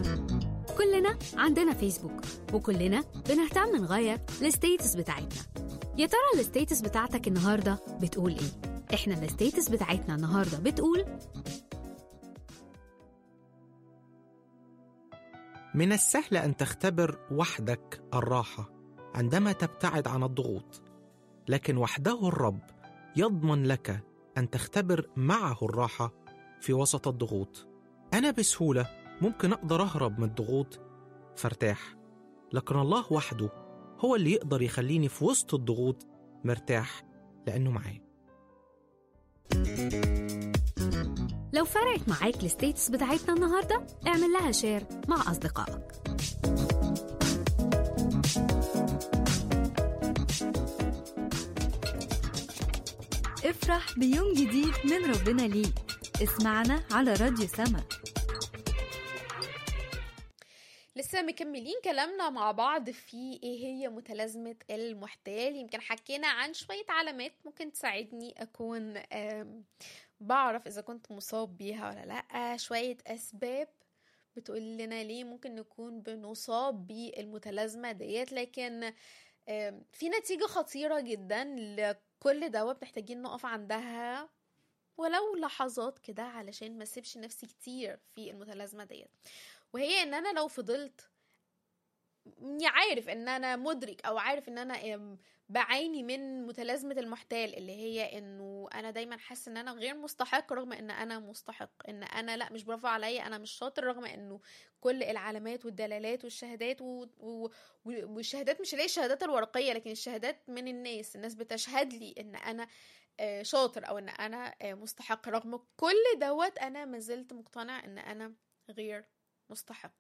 كلنا عندنا فيسبوك وكلنا بنهتم نغير الستيتس بتاعتنا يا ترى الستيتس بتاعتك النهارده بتقول ايه احنا الستيتس بتاعتنا النهارده بتقول من السهل ان تختبر وحدك الراحه عندما تبتعد عن الضغوط لكن وحده الرب يضمن لك ان تختبر معه الراحه في وسط الضغوط انا بسهوله ممكن اقدر اهرب من الضغوط فارتاح لكن الله وحده هو اللي يقدر يخليني في وسط الضغوط مرتاح لانه معايا لو فرقت معاك الستيتس بتاعتنا النهارده اعمل لها شير مع اصدقائك افرح بيوم جديد من ربنا ليك اسمعنا على راديو سما لسه مكملين كلامنا مع بعض في ايه هي متلازمة المحتال يمكن حكينا عن شوية علامات ممكن تساعدني اكون آم، بعرف اذا كنت مصاب بيها ولا لا شوية اسباب بتقول لنا ليه ممكن نكون بنصاب بالمتلازمة ديت لكن آم، في نتيجة خطيرة جدا لكل دواء محتاجين نقف عندها ولو لحظات كده علشان ما اسيبش نفسي كتير في المتلازمة ديت وهي ان انا لو فضلت إني عارف ان انا مدرك او عارف ان انا أم، بعاني من متلازمة المحتال اللي هي انه انا دايما حاسة ان انا غير مستحق رغم ان انا مستحق ان انا لا مش برافو عليا انا مش شاطر رغم انه كل العلامات والدلالات والشهادات و... و... والشهادات مش اللي هي الشهادات الورقية لكن الشهادات من الناس الناس بتشهد لي ان انا آه، شاطر او ان انا آه، مستحق رغم كل دوت انا ما زلت مقتنع ان انا غير مستحق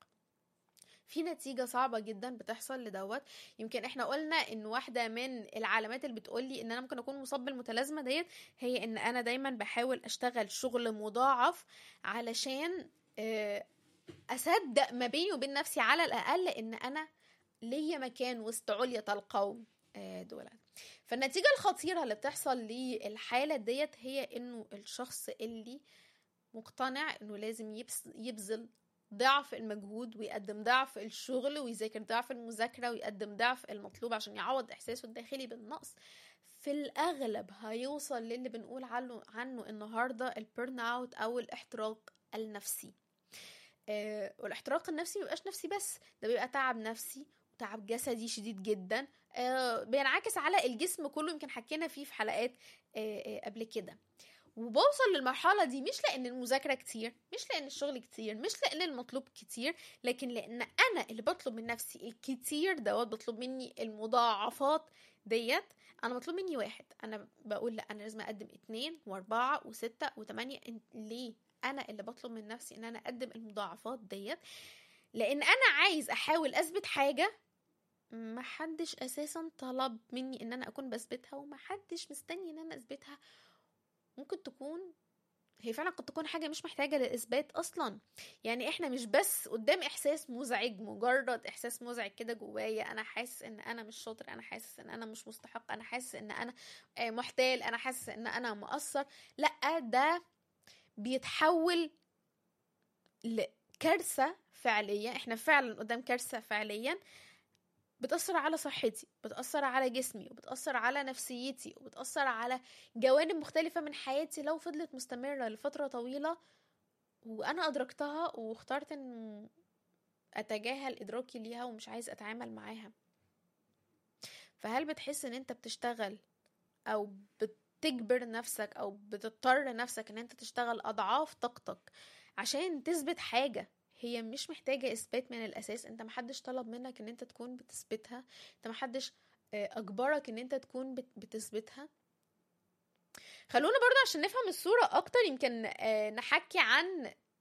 في نتيجة صعبة جدا بتحصل لدوت يمكن احنا قلنا ان واحدة من العلامات اللي بتقولي ان انا ممكن اكون مصاب بالمتلازمة ديت هي ان انا دايما بحاول اشتغل شغل مضاعف علشان آه، اصدق ما بيني وبين نفسي على الاقل ان انا ليا مكان وسط علية القوم آه، دول فالنتيجة الخطيرة اللي بتحصل للحالة ديت هي انه الشخص اللي مقتنع انه لازم يبس- يبذل ضعف المجهود ويقدم ضعف الشغل ويذاكر ضعف المذاكرة ويقدم ضعف المطلوب عشان يعوض إحساسه الداخلي بالنقص في الأغلب هيوصل للي بنقول عنه عنه النهاردة البيرن اوت أو الاحتراق النفسي آه والاحتراق النفسي مبيبقاش نفسي بس ده بيبقى تعب نفسي وتعب جسدي شديد جدا آه بينعكس على الجسم كله يمكن حكينا فيه في حلقات آه آه قبل كده وبوصل للمرحلة دي مش لأن المذاكرة كتير مش لأن الشغل كتير مش لأن المطلوب كتير لكن لأن أنا اللي بطلب من نفسي الكتير دوت بطلب مني المضاعفات ديت أنا مطلوب مني واحد أنا بقول لا أنا لازم أقدم اتنين وأربعة وستة وتمانية إن- ليه أنا اللي بطلب من نفسي إن أنا أقدم المضاعفات ديت لأن أنا عايز أحاول أثبت حاجة محدش أساسا طلب مني إن أنا أكون بثبتها ومحدش مستني إن أنا أثبتها ممكن تكون هي فعلا قد تكون حاجة مش محتاجة للإثبات أصلا يعني إحنا مش بس قدام إحساس مزعج مجرد إحساس مزعج كده جوايا أنا حاسس إن أنا مش شاطر أنا حاسس إن أنا مش مستحق أنا حاسس إن أنا آه، محتال أنا حاسس إن أنا مقصر لأ ده بيتحول لكارثة فعلية إحنا فعلا قدام كارثة فعليا بتأثر على صحتي بتأثر على جسمي وبتأثر على نفسيتي وبتأثر على جوانب مختلفة من حياتي لو فضلت مستمرة لفترة طويلة وأنا أدركتها واخترت إن أتجاهل إدراكي ليها ومش عايز أتعامل معاها فهل بتحس إن أنت بتشتغل أو بتجبر نفسك أو بتضطر نفسك إن أنت تشتغل أضعاف طاقتك عشان تثبت حاجة هي مش محتاجة إثبات من الأساس أنت محدش طلب منك إن أنت تكون بتثبتها أنت محدش آه، أجبرك إن أنت تكون بت- بتثبتها خلونا برضه عشان نفهم الصورة أكتر يمكن آه، نحكي عن